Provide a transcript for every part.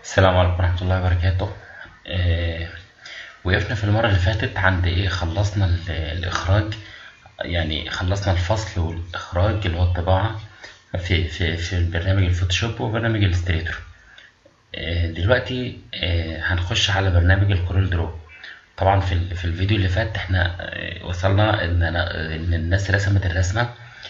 السلام عليكم ورحمة الله وبركاته آه، وقفنا في المرة اللي فاتت عند إيه خلصنا ال- الإخراج يعني خلصنا الفصل والإخراج اللي هو الطباعة في في في برنامج الفوتوشوب وبرنامج الإليستريتور آه، دلوقتي آه، هنخش على برنامج الكورل درو طبعا في ال- في الفيديو اللي فات احنا آه، وصلنا ان انا ان الناس رسمت الرسمه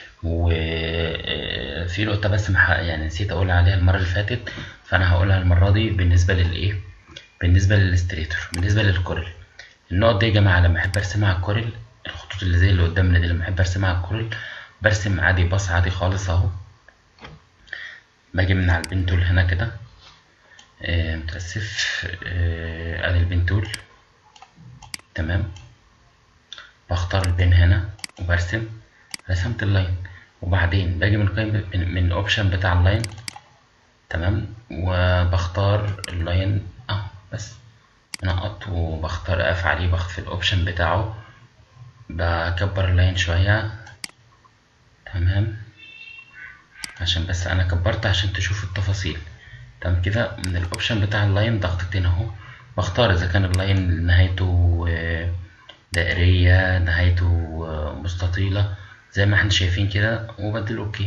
وفي نقطه بس مح- يعني نسيت اقول عليها المره اللي فاتت فانا هقولها المره دي بالنسبه للايه بالنسبه للإليستريتور بالنسبه للكورل النقط دي يا جماعه لما احب ارسمها على الكورل الخطوط اللي زي اللي قدامنا دي لما احب ارسمها على الكورل برسم عادي باص عادي خالص اهو باجي من على البين تول هنا كده آه، متأسف آه، ادي البين تول تمام بختار البين هنا وبرسم رسمت اللاين وبعدين باجي من قائمة من, من الاوبشن بتاع اللاين تمام وبختار اللاين اهو بس بنقط وبختار اقف عليه باخد في الاوبشن بتاعه بكبر اللاين شوية تمام عشان بس انا كبرت عشان تشوف التفاصيل تمام كده من الاوبشن بتاع اللاين ضغطتين اهو بختار اذا كان اللاين نهايته آه، دائرية نهايته آه، مستطيلة زي ما احنا شايفين كده وبدل اوكي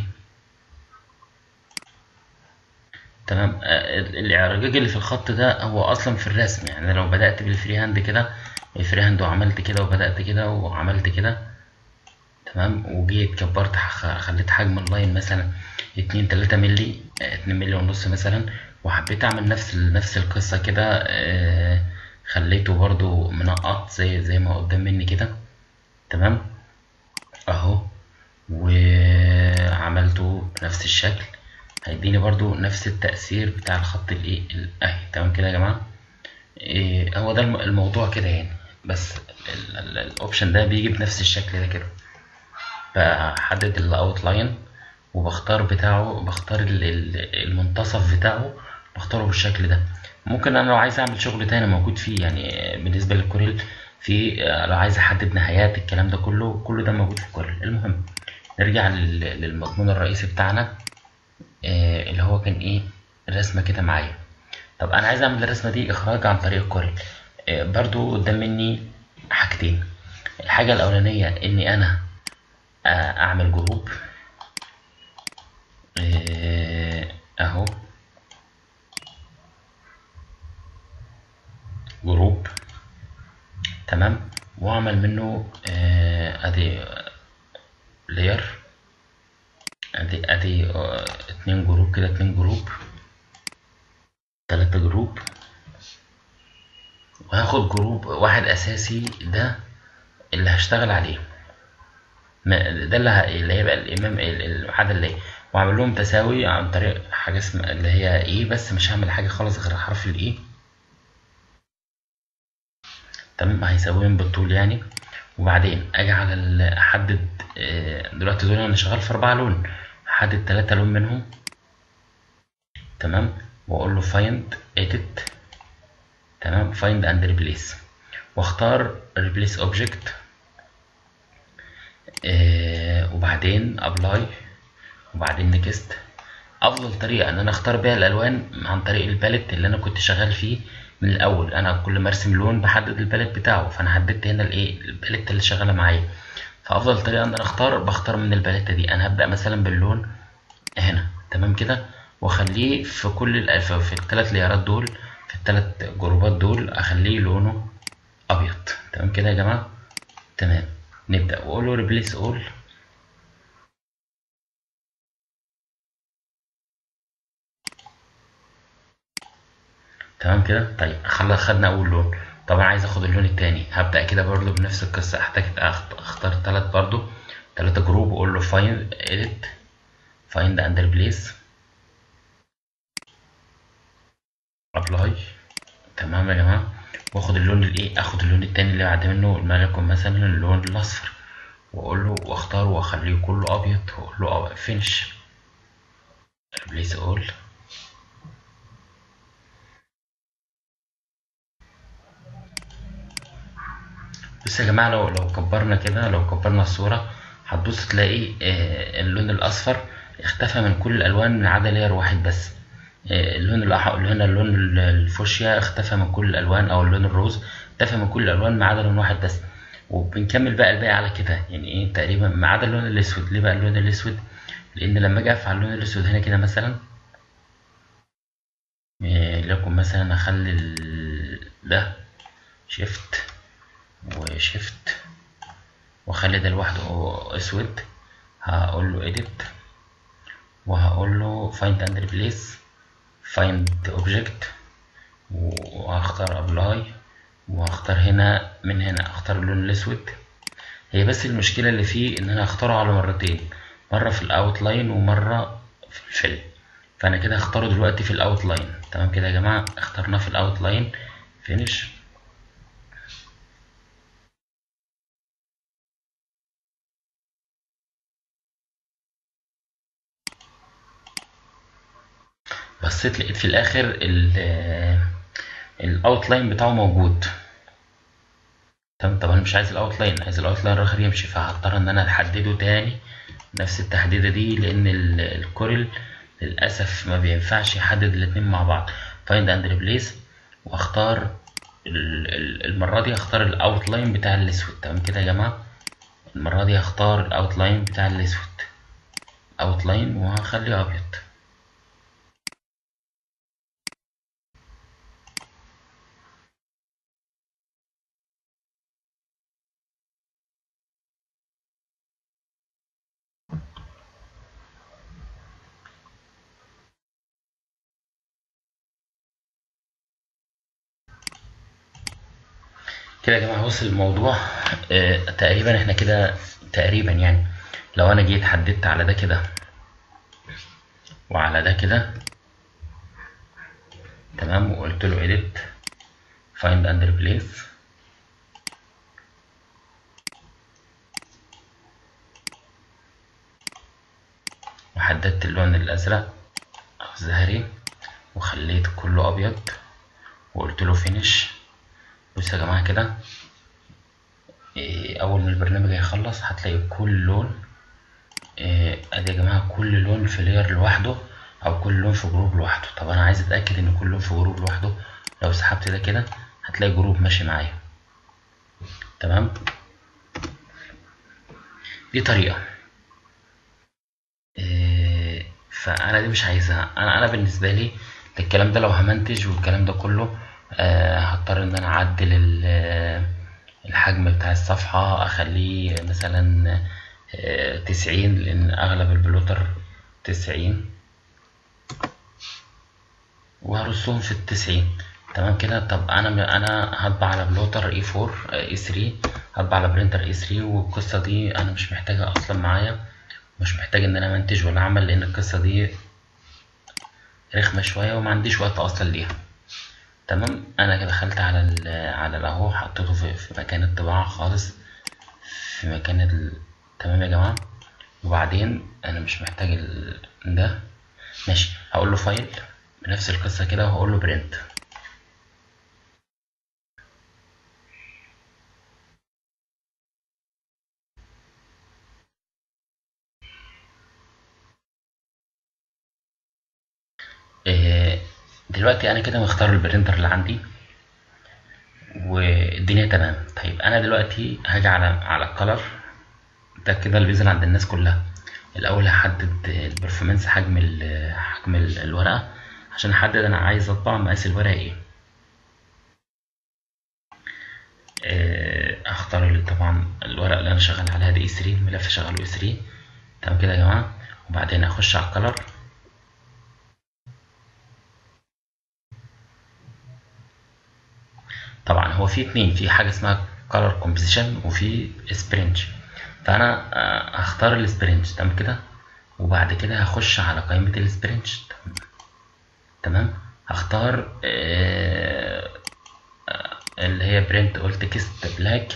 تمام آه، ال- الاعرجاج اللي في الخط ده هو اصلا في الرسم يعني لو بدأت بالفري هاند كده الفري هاند وعملت كده وبدأت كده وعملت كده تمام وجيت كبرت ح- خليت حجم اللاين مثلا اتنين تلاتة ملي آه، اتنين ملي ونص مثلا وحبيت اعمل نفس ال- نفس القصة كده آه، خليته برضو منقط زي زي ما قدام مني كده تمام اهو وعملته بنفس الشكل هيديني برضو نفس التأثير بتاع الخط الايه ال- اهي تمام كده يا جماعة إيه هو ده الم- الموضوع كده يعني بس ال- ال- الاوبشن ده بيجي بنفس الشكل ده كده بحدد الاوت لاين وبختار بتاعه بختار ال- ال- المنتصف بتاعه بختاره بالشكل ده ممكن انا لو عايز اعمل شغل تاني موجود فيه يعني بالنسبة للكوريل في لو عايز احدد نهايات الكلام ده كله كله ده موجود في الكوريل المهم نرجع لل- للمضمون الرئيسي بتاعنا آه، اللي هو كان ايه الرسمة كده معايا طب انا عايز اعمل الرسمة دي اخراج عن طريق الكوريل آه، برضو قدام مني حاجتين الحاجة الاولانية اني انا آه، اعمل جروب آه، اهو جروب تمام واعمل منه آه، ادي لاير ادي ادي آه، اتنين جروب كده اتنين جروب تلاتة جروب وهاخد جروب واحد اساسي ده اللي هشتغل عليه ما- ده اللي, ه... اللي هيبقى الامام ال- العدد اللي واعمل لهم تساوي عن طريق حاجه اسمها اللي هي ايه بس مش هعمل حاجه خالص غير حرف الايه تمام هيساويهم بالطول يعني وبعدين اجي على ال- احدد آه، دلوقتي دول انا شغال في اربعة لون احدد تلاتة لون منهم تمام واقول له find edit تمام find and replace واختار replace object آه وبعدين ابلاي وبعدين نكست افضل طريقه ان انا اختار بيها الالوان عن طريق الباليت اللي انا كنت شغال فيه من الاول انا كل ما ارسم لون بحدد الباليت بتاعه فانا حددت هنا الايه الباليت اللي شغاله معايا فافضل طريقه ان انا اختار بختار من الباليت دي انا هبدا مثلا باللون هنا تمام كده واخليه في كل ال- في في الثلاث ليرات دول في الثلاث جروبات دول اخليه لونه ابيض تمام كده يا جماعه تمام نبدا واقول له ريبليس اول تمام كده طيب خلا خدنا اول لون طبعا عايز اخد اللون التاني هبدا كده برضو بنفس القصه احتاج أخت- اختار ثلاث برضو ثلاثة جروب واقول له find edit find and replace apply تمام يا جماعه واخد اللون الايه اخد اللون التاني اللي بعد منه الملكم مثلا اللون الاصفر واقول له واختاره واخليه كله ابيض واقول له فينش replace all بص يا جماعة لو لو كبرنا كده لو كبرنا الصورة هتبص تلاقي آه، اللون الأصفر اختفى من كل الألوان ما عدا لاير واحد بس آه، اللون الأحمر هنا اللون ال- الفوشيا اختفى من كل الألوان أو اللون الروز اختفى من كل الألوان ما عدا لون واحد بس وبنكمل بقى الباقي على كده يعني ايه تقريبا ما عدا اللون الأسود ليه بقى اللون الأسود؟ لأن لما أجي أقف على اللون الأسود هنا كده مثلا آه، لكم مثلا أخلي ال- ده شيفت وشيفت واخلي ده لوحده اسود هقول له edit وهقول له find and replace find object وهختار apply وهختار هنا من هنا اختار اللون الاسود هي بس المشكلة اللي فيه ان انا هختاره على مرتين مرة في الاوتلاين ومرة في الفيلم فانا كده هختاره دلوقتي في الاوتلاين تمام كده يا جماعة اخترناه في الاوتلاين finish بصيت لقيت في الاخر الاوتلاين بتاعه موجود تمام طب انا مش عايز الاوتلاين عايز الاوتلاين الاخر يمشي فهضطر ان انا احدده تاني نفس التحديده دي لان ال- الكورل للاسف ما بينفعش يحدد الاتنين مع بعض فايند اند ريبليس واختار ال- ال- المره دي هختار الاوتلاين بتاع الاسود تمام كده يا جماعه المره دي هختار الاوتلاين بتاع الاسود اوتلاين وهخليه ابيض كده يا جماعة وصل الموضوع آه تقريبا احنا كده تقريبا يعني لو انا جيت حددت على ده كده وعلى ده كده تمام وقلت له edit find and replace وحددت اللون الازرق او الزهري وخليت كله ابيض وقلت له finish بصوا يا جماعة كده إيه، أول ما البرنامج هيخلص هتلاقي كل لون إيه، أدي يا جماعة كل لون في لير لوحده أو كل لون في جروب لوحده طب أنا عايز أتأكد إن كل لون في جروب لوحده لو سحبت ده كده هتلاقي جروب ماشي معايا تمام دي طريقة إيه، فأنا دي مش عايزها أنا أنا بالنسبة لي الكلام ده لو همنتج والكلام ده كله آه، هضطر إن أنا أعدل ال- الحجم بتاع الصفحة أخليه مثلا آه، تسعين لأن أغلب البلوتر تسعين وهرصهم في التسعين تمام كده طب أنا أنا هطبع على بلوتر اي 4 اي 3 هطبع على برينتر اي 3 والقصة دي أنا مش محتاجها أصلا معايا مش محتاج إن أنا منتج ولا أعمل لأن القصة دي رخمة شوية وما عنديش وقت أصلا ليها تمام انا كده دخلت على ال على الاهو حطيته في, في مكان الطباعة خالص في مكان ال... تمام يا جماعة وبعدين انا مش محتاج ال... ده ماشي هقول له فايل بنفس القصة كده وهقول له برنت إيه دلوقتي انا كده مختار البرينتر اللي عندي والدنيا تمام طيب انا دلوقتي هاجي على على الكلر ده كده اللي بينزل عند الناس كلها الاول هحدد البرفورمانس حجم ال حجم ال- الورقه عشان احدد انا عايز اطبع مقاس الورقه ايه آه، هختار ال- طبعا الورقه اللي انا شغال عليها دي اي 3 الملف شغاله اي 3 تمام كده يا جماعه وبعدين اخش على الكلر طبعا هو في اتنين في حاجه اسمها color composition وفي sprint فانا آه، هختار السبرنج تمام كده وبعد كده هخش على قائمه السبرنج تمام هختار آه، آه، اللي هي برنت قلت تكست بلاك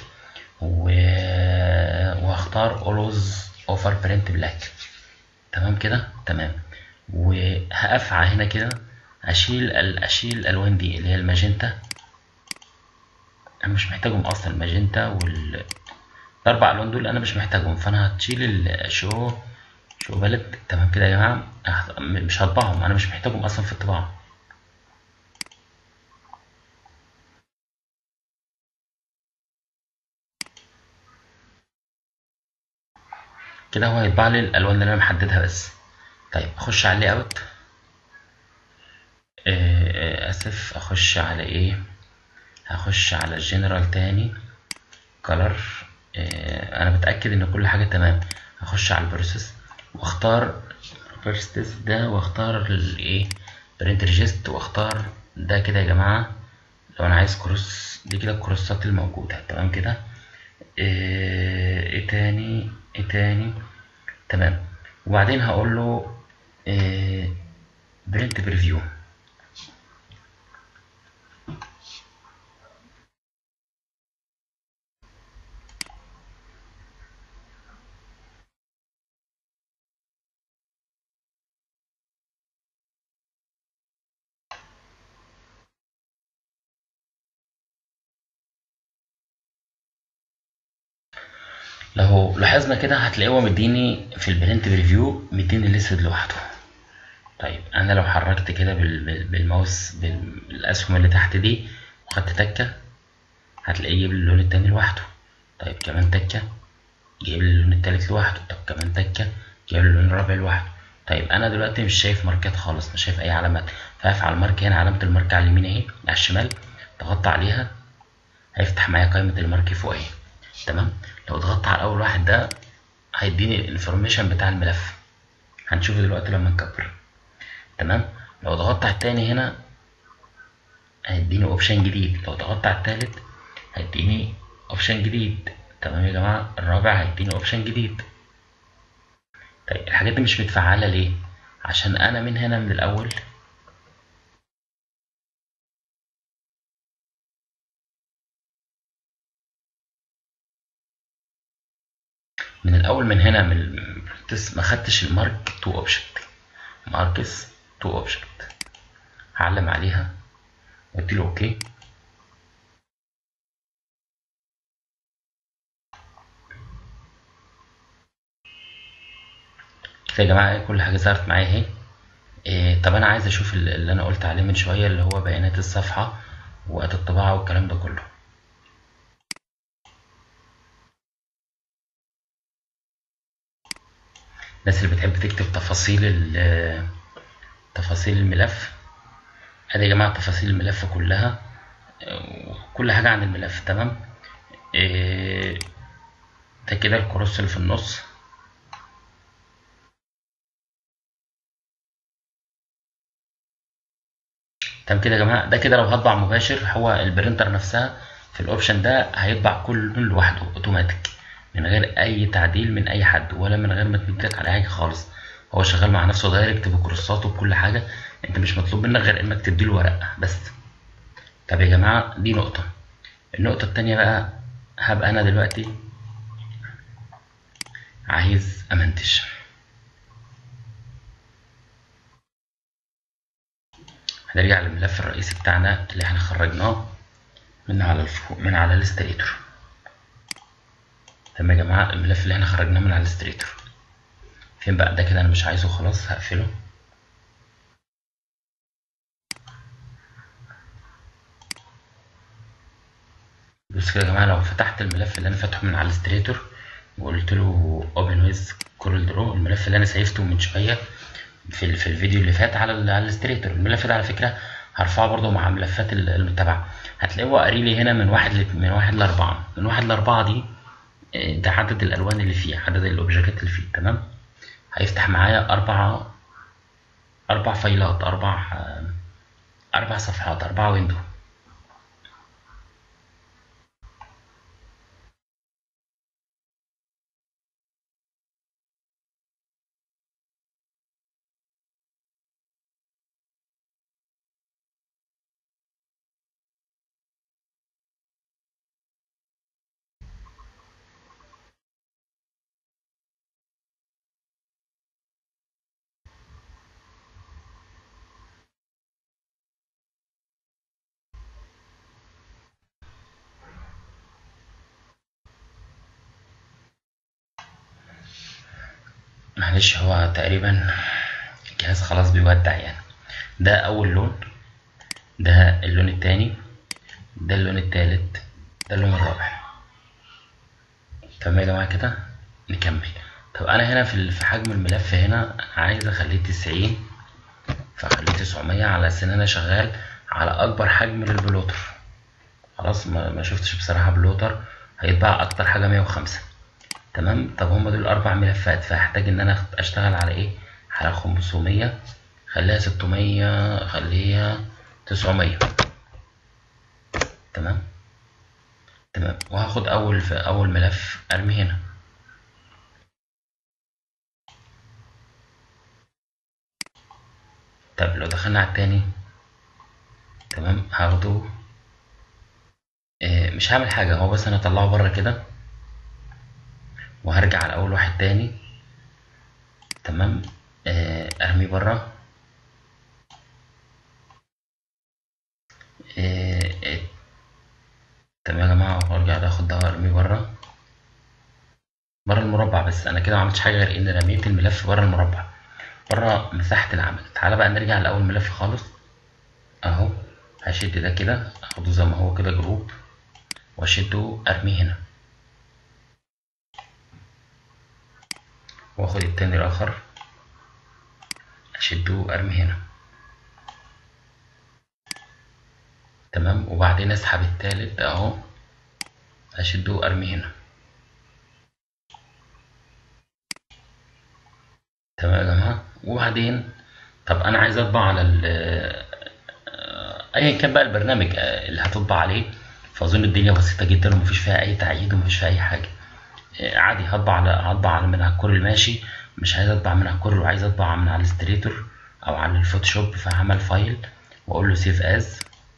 وهختار always offer print black تمام كده تمام وهقفع هنا كده اشيل ال- اشيل الالوان دي اللي هي الماجنتا انا مش محتاجهم اصلا الماجنتا وال الاربع الوان دول انا مش محتاجهم فانا هتشيل الشو شو بلد تمام كده يا جماعه هخ- م- مش هطبعهم انا مش محتاجهم اصلا في الطباعه كده هو هيطبع لي الالوان اللي انا محددها بس طيب اخش على اللاي اوت اسف اخش على ايه هخش على الجنرال تاني كلر انا بتاكد ان كل حاجه تمام هخش على البروسيس واختار بروسيس ده واختار الايه برنت ريجست واختار ده كده يا جماعه لو انا عايز كروس دي كده الكروسات الموجوده تمام كده ايه إيه تاني ايه تاني تمام وبعدين هقول له إيه برنت بريفيو لو لاحظنا كده هتلاقيه هو مديني في البرنت بريفيو مديني الاسود لوحده طيب انا لو حركت كده بال- بال- بالماوس بالاسهم اللي تحت دي وخدت تكه هتلاقيه جايب لي اللون التاني لوحده طيب كمان تكه جايب لي اللون التالت لوحده طب كمان تكه جايب لي اللون الرابع لوحده طيب انا دلوقتي مش شايف ماركات خالص مش شايف اي علامات فهقف على الماركه هنا علامه الماركه على اليمين اهي على الشمال ضغطت عليها هيفتح معايا قائمه الماركه فوق اهي تمام لو ضغطت على اول واحد ده هيديني الانفورميشن بتاع الملف هنشوفه دلوقتي لما نكبر تمام لو ضغطت على التاني هنا هيديني اوبشن جديد لو ضغطت على التالت هيديني اوبشن جديد تمام يا جماعه الرابع هيديني اوبشن جديد طيب الحاجات دي مش متفعله ليه عشان انا من هنا من الاول من الاول من هنا من البروتس ما خدتش المارك تو اوبجكت ماركس تو اوبجكت هعلم عليها وادي له اوكي كده يا جماعه كل حاجه ظهرت معايا اهي إيه طب انا عايز اشوف ال- اللي انا قلت عليه من شويه اللي هو بيانات الصفحه وقت الطباعه والكلام ده كله الناس اللي بتحب تكتب تفاصيل ال- تفاصيل الملف ادي يا جماعه تفاصيل الملف كلها كل حاجه عن الملف تمام إيه، ده كده الكروس اللي في النص تمام كده يا جماعه ده كده لو هطبع مباشر هو البرينتر نفسها في الاوبشن ده هيطبع كل لون لوحده اوتوماتيك من غير اي تعديل من اي حد ولا من غير ما تمدلك على حاجه خالص هو شغال مع نفسه دايركت بكروساته بكل حاجه انت مش مطلوب منك غير انك تديله ورقه بس طب يا جماعه دي نقطه النقطه التانية بقى هبقى انا دلوقتي عايز امنتج هنرجع للملف الرئيسي بتاعنا اللي احنا خرجناه من على الفوق من على الاستريتور تمام يا جماعه الملف اللي احنا خرجناه من على الاستريتور فين بقى ده كده انا مش عايزه خلاص هقفله بص كده يا جماعه لو فتحت الملف اللي انا فاتحه من على الاستريتور وقلت له اوبن ويز كورل درو الملف اللي انا سيفته من شويه في ال- في الفيديو اللي فات على ال- على الاستريتور الملف ده على فكره هرفعه برضو مع ملفات ال- المتابعه هتلاقيه هو قاري لي هنا من واحد ل- من واحد لاربعه من واحد لاربعه دي آه، ده عدد الالوان اللي فيه عدد الاوبجكتات اللي فيه تمام هيفتح معايا اربع اربع فايلات اربع آه، اربع صفحات اربع ويندو معلش هو تقريبا الجهاز خلاص بيودع يعني ده اول لون ده اللون التاني ده اللون التالت ده اللون الرابع تمام يا جماعه كده نكمل طب انا هنا في في حجم الملف هنا عايز اخليه تسعين فاخليه تسعمية على اساس ان انا شغال على اكبر حجم للبلوتر خلاص ما, ما شفتش بصراحه بلوتر هيطبع اكتر حاجه مية وخمسة تمام طب هما دول اربع ملفات فهحتاج ان انا اشتغل على ايه على خمسمية خليها ستمية خليها تسعمية تمام تمام وهاخد اول في اول ملف ارمي هنا طب لو دخلنا على التاني تمام هاخده آه مش هعمل حاجة هو بس انا هطلعه بره كده وهرجع على اول واحد تاني تمام آه ارميه بره آه آه تمام يا جماعة وارجع ده اخد ده وارميه بره بره المربع بس انا كده ما عملتش حاجة غير اني رميت الملف بره المربع بره مساحة العمل تعالى بقى نرجع لأول ملف خالص أهو هشد ده كده أخده زي ما هو كده جروب وأشده أرميه هنا وآخد التاني الآخر أشده أرميه هنا تمام وبعدين أسحب التالت ده أهو أشده أرميه هنا تمام يا جماعة وبعدين طب انا عايز اطبع على ال ايا كان بقى البرنامج اللي هتطبع عليه فاظن الدنيا بسيطه جدا ومفيش فيها اي تعقيد ومفيش فيها اي حاجه عادي هطبع على هطبع على من على الكور الماشي مش عايز اطبع من على الكور وعايز اطبع من على الاستريتور او على الفوتوشوب فهعمل فايل واقول له سيف از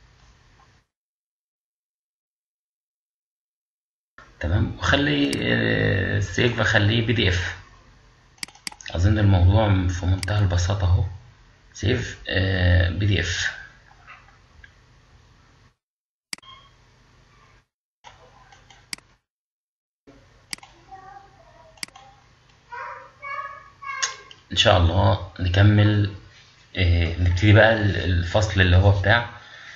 تمام وخلي سيف اخليه بي دي اف اظن الموضوع في منتهى البساطة اهو سيف بي دي اف ان شاء الله نكمل آه نبتدي بقى الفصل اللي هو بتاع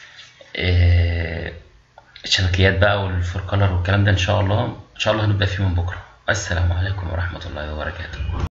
آه الشبكيات بقى والفور كلر والكلام ده ان شاء الله ان شاء الله هنبدأ فيه من بكره السلام عليكم ورحمة الله وبركاته